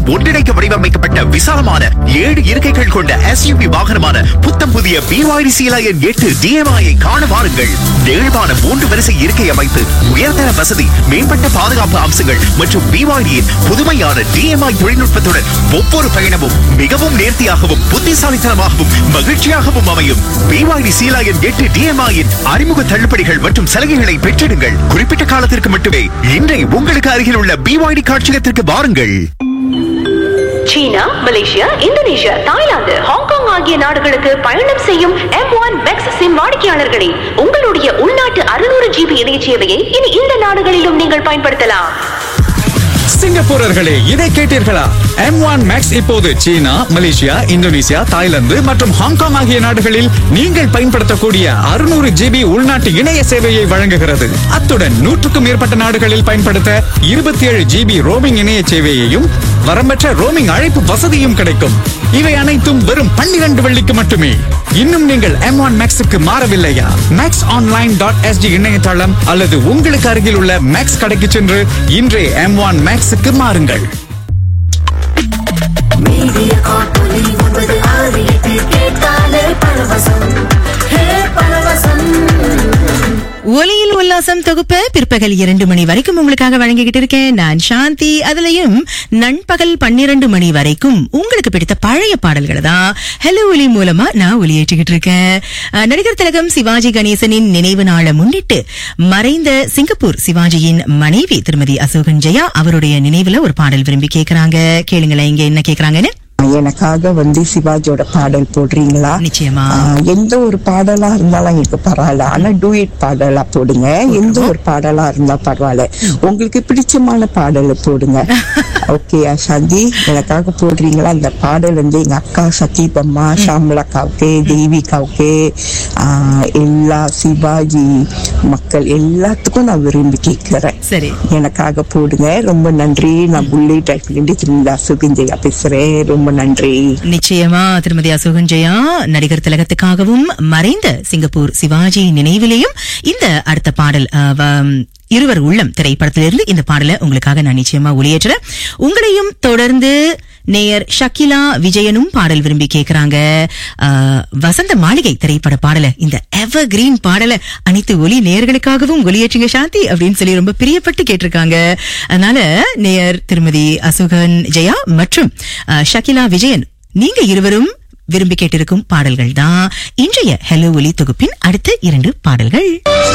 ஒன்றிணைக்க வடிவமைக்கப்பட்ட விசாலமான ஏழு இருக்கைகள் கொண்ட எஸ்யூவி வாகனமான புத்தம் புதிய BYD சீலாயன் எட்டு டிஎம்ஐயை காண வாருங்கள் நெகிழ்வான மூன்று வரிசை இருக்கை அமைப்பு உயர்தர வசதி மேம்பட்ட பாதுகாப்பு அம்சங்கள் மற்றும் பிவாய்டியின் புதுமையான டிஎம்ஐ தொழில்நுட்பத்துடன் ஒவ்வொரு பயணமும் மிகவும் நேர்த்தியாகவும் புத்திசாலித்தனமாகவும் மகிழ்ச்சியாகவும் அமையும் பிவாய்டி சீலாயன் எட்டு டிஎம்ஐயின் அறிமுக தள்ளுபடிகள் மற்றும் சலுகைகளை பெற்றிடுங்கள் குறிப்பிட்ட காலத்திற்கு மட்டுமே இன்றை உங்களுக்கு அருகில் உள்ள பிவாய்டி காட்சியகத்திற்கு வாருங்கள் சீனா மலேசியா இந்தோனேஷியா தாய்லாந்து ஹாங்காங் ஆகிய நாடுகளுக்கு பயணம் செய்யும் எம் ஒன் மேக்ஸ் சிம் வாடிக்கையாளர்களே உங்களுடைய உள்நாட்டு அறுநூறு ஜிபி இணைய சேவையை இனி இந்த நாடுகளிலும் நீங்கள் பயன்படுத்தலாம் சிங்கப்பூரர்களே இதை கேட்டீர்களா எம் ஒன் மேக்ஸ் இப்போது சீனா மலேசியா இந்தோனேசியா தாய்லாந்து மற்றும் ஹாங்காங் ஆகிய நாடுகளில் நீங்கள் பயன்படுத்தக்கூடிய அறுநூறு ஜிபி உள்நாட்டு இணைய சேவையை வழங்குகிறது அத்துடன் நூற்றுக்கும் மேற்பட்ட நாடுகளில் பயன்படுத்த இருபத்தி ஏழு ஜிபி ரோமிங் இணைய சேவையையும் வரம்பற்ற ரோமிங் அழைப்பு வசதியும் கிடைக்கும் இவை அனைத்தும் வெறும் பன்னிரண்டு வெள்ளிக்கு மட்டுமே இன்னும் நீங்கள் எம் ஒன் மேக்ஸுக்கு மாறவில்லையா மேக்ஸ் ஆன்லைன் டாட் எஸ்டி இணையதளம் அல்லது உங்களுக்கு அருகில் உள்ள மேக்ஸ் கடைக்கு சென்று இன்றே எம் ஒன் மேக்ஸுக்கு மாறுங்கள் மீடியா காட்டொலி ஒன்பது ஆறு எட்டு கேட்டாலே பரவசம் ஹே பரவசம் ஒலியில் உல்லாசம் தொகுப்பு பிற்பகல் இரண்டு மணி வரைக்கும் உங்களுக்காக வழங்கிக்கிட்டு இருக்கேன் நான் சாந்தி அதுலயும் நண்பகல் பன்னிரண்டு மணி வரைக்கும் உங்களுக்கு பிடித்த பழைய பாடல்களை தான் ஹலோ ஒலி மூலமா நான் ஒலியேற்றிக்கிட்டு இருக்கேன் அஹ், நடிகர் திலகம் சிவாஜி கணேசனின் நினைவு நாளை முன்னிட்டு மறைந்த சிங்கப்பூர் சிவாஜியின் மனைவி திருமதி அசோகன் ஜெயா அவருடைய நினைவுல ஒரு பாடல் விரும்பி கேக்குறாங்க கேளுங்களேன் இங்க என்ன கேக்குறாங்கன்னு எனக்காக வந்து சிவாஜியோட பாடல் போடுறீங்களா நிச்சயமா. ஆஹ் எந்த ஒரு பாடலா இருந்தாலும் எனக்கு பரவாயில்ல ஆனா டூயட் பாடலா போடுங்க எந்த ஒரு பாடலா இருந்தா பரவாயில்ல உங்களுக்கு பிடிச்சமான பாடலை போடுங்க ஓகே சாந்தி எனக்காக போடுறீங்களா அந்த பாடல் வந்து எங்க அக்கா சதீபம்மா ஷாம்லாக்காவுக்கு தேவிகாவுக்கு ஆஹ் எல்லா சிவாஜி மக்கள் எல்லாத்துக்கும் நான் விரும்பி கேட்கிறேன் சரி எனக்காக போடுங்க ரொம்ப நன்றி நான் புல்லட் டைப்லேருந்து திருந்தா சுகஞ்சயா பேசுறேன் ரொம்ப நன்றி நிச்சயமா திருமதி அசோகன் ஜெயா நடிகர் திலகத்துக்காகவும் மறைந்த சிங்கப்பூர் சிவாஜி நினைவிலேயும் இந்த அடுத்த பாடல் அஹ், வ- இருவர் உள்ளம் திரைப்படத்திலிருந்து இந்த பாடலை உங்களுக்காக நான் நிச்சயமா ஒளியேற்றுறேன் உங்களையும் தொடர்ந்து நேயர் ஷக்கிலா விஜயனும் பாடல் விரும்பி கேக்குறாங்க அஹ், வசந்த மாளிகை திரைப்பட பாடல இந்த எவர் கிரீன் பாடல அனைத்து ஒலி நேயர்களுக்காகவும் ஒளியேற்றுங்க சாந்தி அப்படின்னு சொல்லி ரொம்ப பிரியப்பட்டு கேட்டிருக்காங்க அதனால நேயர் திருமதி அசுகன் ஜெயா மற்றும் அஹ், ஷக்கிலா விஜயன் நீங்க இருவரும் விரும்பி கேட்டிருக்கும் பாடல்கள் தான் இன்றைய ஹலோ ஒலி தொகுப்பின் அடுத்த இரண்டு பாடல்கள்